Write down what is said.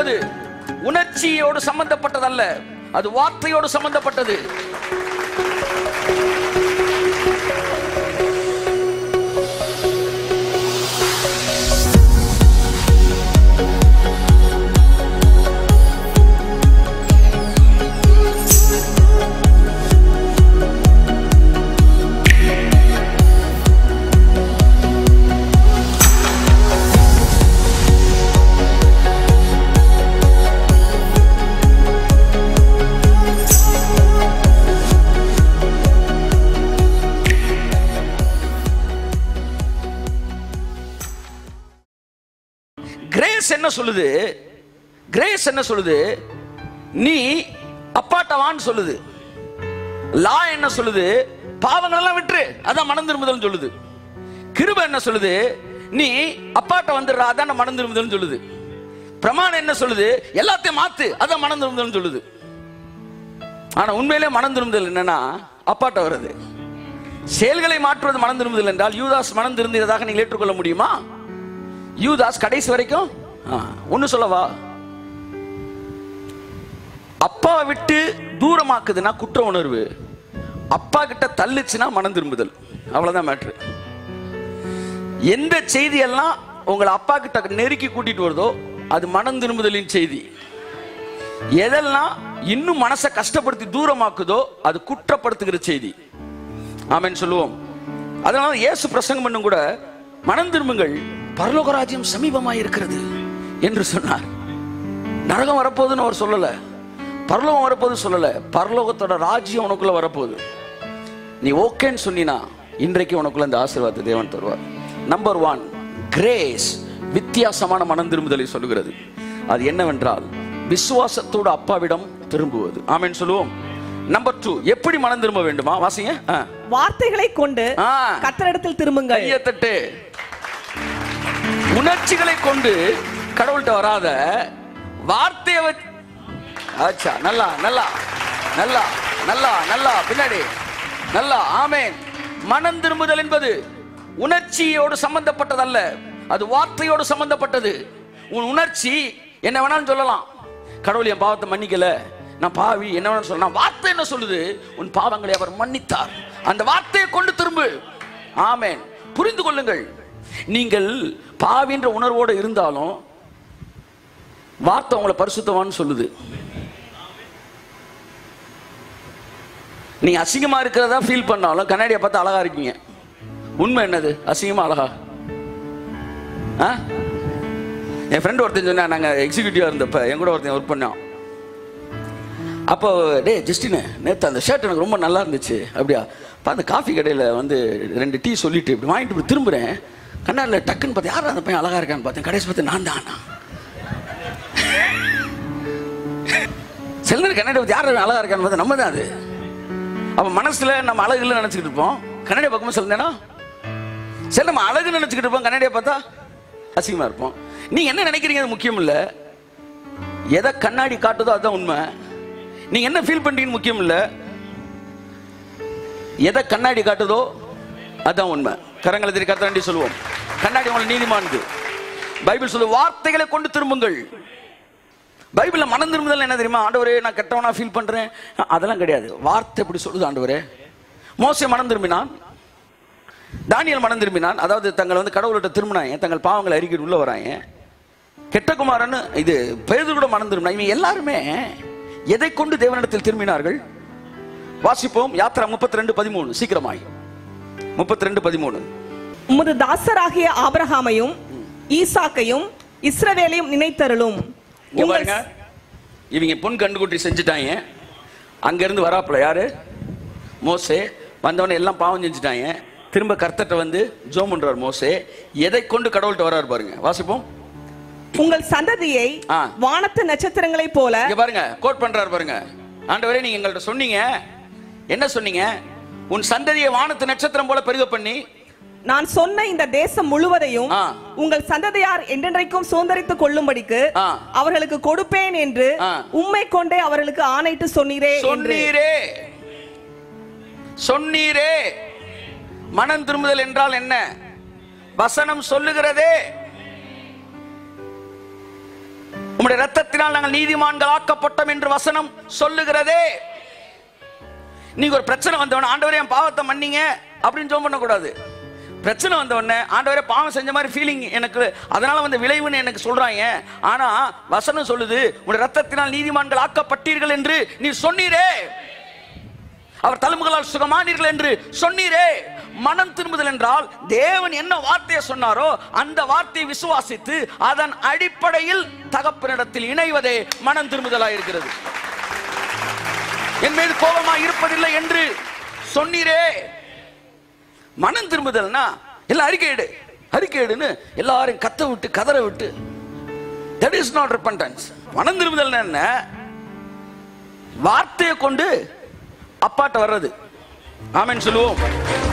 என்பது உணர்ச்சியோடு சம்பந்தப்பட்டதல்ல அது வார்த்தையோடு சம்பந்தப்பட்டது கிரேஸ் என்ன சொல்லுது கிரேஸ் என்ன சொல்லுது நீ அப்பாட்ட வான்னு சொல்லுது லா என்ன சொல்லுது பாவங்கள் எல்லாம் விட்டுரு அதான் மனம் திரும்புதல் சொல்லுது கிருபை என்ன சொல்லுது நீ அப்பாட்ட வந்துடுறா அதான் மனம் திரும்புதல் சொல்லுது பிரமாணம் என்ன சொல்லுது எல்லாத்தையும் மாத்து அதான் மனம் திரும்புதல் சொல்லுது ஆனா உண்மையிலே மனம் திரும்புதல் என்னன்னா அப்பாட்ட வருது செயல்களை மாற்றுவது மனம் திரும்புதல் என்றால் யூதாஸ் மனம் திருந்தியதாக நீங்கள் ஏற்றுக்கொள்ள முடியுமா யூதாஸ் கடைசி வரைக்கும் ஒன்னு சொல்லவா அப்பாவை விட்டு தூரமாக்குதுன்னா குற்ற உணர்வு அப்பா கிட்ட தள்ளுச்சுன்னா மனம் திரும்புதல் அவ்வளவுதான் மேட்ரு எந்த செய்தியெல்லாம் உங்களை அப்பா கிட்ட நெருக்கி கூட்டிட்டு வருதோ அது மனம் திரும்புதலின் செய்தி எதெல்லாம் இன்னும் மனசை கஷ்டப்படுத்தி தூரமாக்குதோ அது குற்றப்படுத்துகிற செய்தி ஆமென் சொல்லுவோம் அதனால இயேசு பிரசங்கம் பண்ணும் கூட மனம் திரும்புங்கள் பரலோக ராஜ்யம் சமீபமாய் இருக்கிறது என்று சொன்னார் நரகம் வரப்போகுதுன்னு அவர் சொல்லல பரலோகம் வரப்போகுது சொல்லல பரலோகத்தோட ராஜ்யம் உனக்குள்ள வரப்போகுது நீ ஓகேன்னு சொன்னினா இன்றைக்கு உனக்குள்ள இந்த ஆசீர்வாதத்தை தேவன் தருவார் நம்பர் ஒன் கிரேஸ் வித்தியாசமான மனம் திரும்புதலை சொல்லுகிறது அது என்னவென்றால் விசுவாசத்தோடு அப்பாவிடம் திரும்புவது ஆமென் சொல்லுவோம் நம்பர் டூ எப்படி மனம் திரும்ப வேண்டுமா வாசிங்க ஆ. வார்த்தைகளை கொண்டு ஆ. கத்தரிடத்தில் திரும்புங்கள் கையை தட்டு உணர்ச்சிகளை கொண்டு கடவுள்கிட்ட வராத வார்த்தையை வச்சு ஆச்சா நல்லா நல்லா நல்லா நல்லா நல்லா பின்னாடி நல்லா ஆமென் மனம் திரும்புதல் என்பது உணர்ச்சியோடு சம்பந்தப்பட்டதல்ல அது வார்த்தையோடு சம்பந்தப்பட்டது உன் உணர்ச்சி என்ன வேணாலும் சொல்லலாம் கடவுள் என் பாவத்தை மன்னிக்கல நான் பாவி என்ன வேணாலும் சொல்லலாம் வார்த்தை என்ன சொல்லுது உன் பாவங்களை அவர் மன்னித்தார் அந்த வார்த்தையை கொண்டு திரும்பு ஆமென் புரிந்து கொள்ளுங்கள் நீங்கள் பாவின்ற உணர்வோடு இருந்தாலும் வார்த்தை உங்களை பரிசுத்தவான்னு சொல்லுது நீங்க அசிங்கமா இருக்கிறதா ஃபீல் பண்ணாலும் கண்ணாடியை பார்த்து அழகா இருக்கீங்க உண்மை என்னது அசிங்கமா அழகா ஆ? என் ஃப்ரெண்ட் ஒருத்தன் சொன்னா நாங்க எக்ஸிக்யூட்டிவா இருந்தப்ப என் கூட ஒருத்தன் ஒர்க் பண்ணோம் அப்போ டேய் ஜஸ்டின் நேற்று அந்த ஷர்ட் எனக்கு ரொம்ப நல்லா இருந்துச்சு அப்படியா அப்போ அந்த காஃபி கடையில் வந்து ரெண்டு டீ சொல்லிட்டு இப்படி வாங்கிட்டு இப்படி திரும்புகிறேன் கண்ணாடியில் டக்குன்னு பார்த்து யார் அந்த பையன் அழகா இருக்கான்னு பார்த்தேன் கடைசி பார்த்து நான் தான் சில நேரம் கண்ணாடி பார்த்து யார் அழகா இருக்கான்னு பார்த்தா நம்ம தான் அது அப்போ மனசில் நம்ம அழகு இல்லை நினச்சிக்கிட்டு இருப்போம் கண்ணாடியை பார்க்கும்போது சில நேரம் சரி நம்ம அழகு நினச்சிக்கிட்டு இருப்போம் கண்ணாடியை பார்த்தா அசிங்கமாக இருப்போம் நீங்கள் என்ன நினைக்கிறீங்க அது முக்கியம் இல்லை எதை கண்ணாடி காட்டுதோ அதுதான் உண்மை நீங்க என்ன ஃபீல் பண்றீங்கன்னு முக்கியம் இல்ல எதை கண்ணாடி காட்டுதோ அதான் உண்மை கரங்களை திரி கத்தாண்டி சொல்லுவோம் கண்ணாடி உங்களை நீதிமானது பைபிள் சொல்லு வார்த்தைகளை கொண்டு திரும்புங்கள் பைபிள்ல மனம் திரும்புதல் என்ன தெரியுமா ஆண்டவரே நான் கெட்டவனா ஃபீல் பண்றேன் அதெல்லாம் கிடையாது வார்த்தை எப்படி சொல்லுது ஆண்டவரே மோசே மனம் திரும்பினான் தானியல் மனம் திரும்பினான் அதாவது தங்களை வந்து கடவுள்கிட்ட திரும்பினாங்க தங்கள் பாவங்களை அறிக்கிட்டு உள்ள வராங்க கெட்ட குமாரன்னு இது பேதர் கூட மனம் திரும்பினா இவங்க எல்லாருமே எதை கொண்டு தேவனிடத்தில் திரும்பினார்கள் வாசிப்போம் யாத்திரா முப்பத்தி ரெண்டு பதிமூணு சீக்கிரமாய் முப்பத்தி ரெண்டு பதிமூணு உமது தாசராகிய ஆபிரகாமையும் ஈசாக்கையும் இஸ்ரவேலையும் நினைத்தருளும் இங்க உங்கள் பாருங்க இவங்க பொன் கண்டுகுட்டி செஞ்சுட்டாங்க அங்க இருந்து வராப்புல யாரு மோசே வந்தவனே எல்லாம் பாவம் செஞ்சுட்டாங்க திரும்ப கர்த்தட்ட வந்து ஜோம் பண்றார் மோசே எதை கொண்டு கடவுள்கிட்ட வராரு பாருங்க வாசிப்போம் உங்கள் சந்ததியை ஆ. வானத்து நட்சத்திரங்களைப் போல இங்க பாருங்க கோட் பண்றாரு பாருங்க ஆண்டவரே நீங்க எங்கள்ட்ட சொன்னீங்க என்ன சொன்னீங்க உன் சந்ததியை வானத்து நட்சத்திரம் போல பெருக பண்ணி நான் சொன்ன இந்த தேசம் முழுவதையும் ஆ. உங்கள் சந்ததியார் என்றென்றைக்கும் சுதந்திரித்துக் கொள்ளும்படிக்கு ஆ. அவர்களுக்கு கொடுப்பேன் என்று ஆ. உம்மை கொண்டே அவர்களுக்கு ஆணையிட்டு சொன்னீரே என்று சொன்னீரே சொன்னீரே மனம் திரும்புதல் என்றால் என்ன வசனம் சொல்லுகிறதே உம்முடைய ரத்தத்தினால் நாங்கள் நீதிமான்கள் ஆக்கப்பட்டோம் என்று வசனம் சொல்லுகிறதே நீங்க ஒரு பிரச்சனை வந்தவன ஆண்டவரே என் பாவத்தை மன்னிங்க அப்படின்னு ஜோம் பண்ணக்கூடாது பிரச்சனை வந்த உடனே ஆண்டவரே பாவம் செஞ்ச மாதிரி ஃபீலிங் எனக்கு அதனால வந்து விளைவுன்னு எனக்கு சொல்றாங்க ஆனா வசனம் சொல்லுது உடைய ரத்தத்தினால் நீதிமான்கள் ஆக்கப்பட்டீர்கள் என்று நீ சொன்னீரே அவர் தழும்புகளால் சுகமானீர்கள் என்று சொன்னீரே மனம் திரும்புதல் என்றால் தேவன் என்ன வார்த்தையை சொன்னாரோ அந்த வார்த்தையை விசுவாசித்து அதன் அடிப்படையில் தகப்பனிடத்தில் இணைவதே மனம் திரும்புதலாக இருக்கிறது என் மீது கோபமா இருப்பதில்லை என்று சொன்னீரே மனம் திரும்புதல்னா எல்லாம் அறிக்கையிடு அறிக்கையிடுன்னு எல்லாரும் கத்த விட்டு கதற விட்டு தட் இஸ் நாட் repentance மனம் திரும்புதல் என்ன வார்த்தையை கொண்டு அப்பாட்ட வர்றது ஆமென் சொல்லுவோம்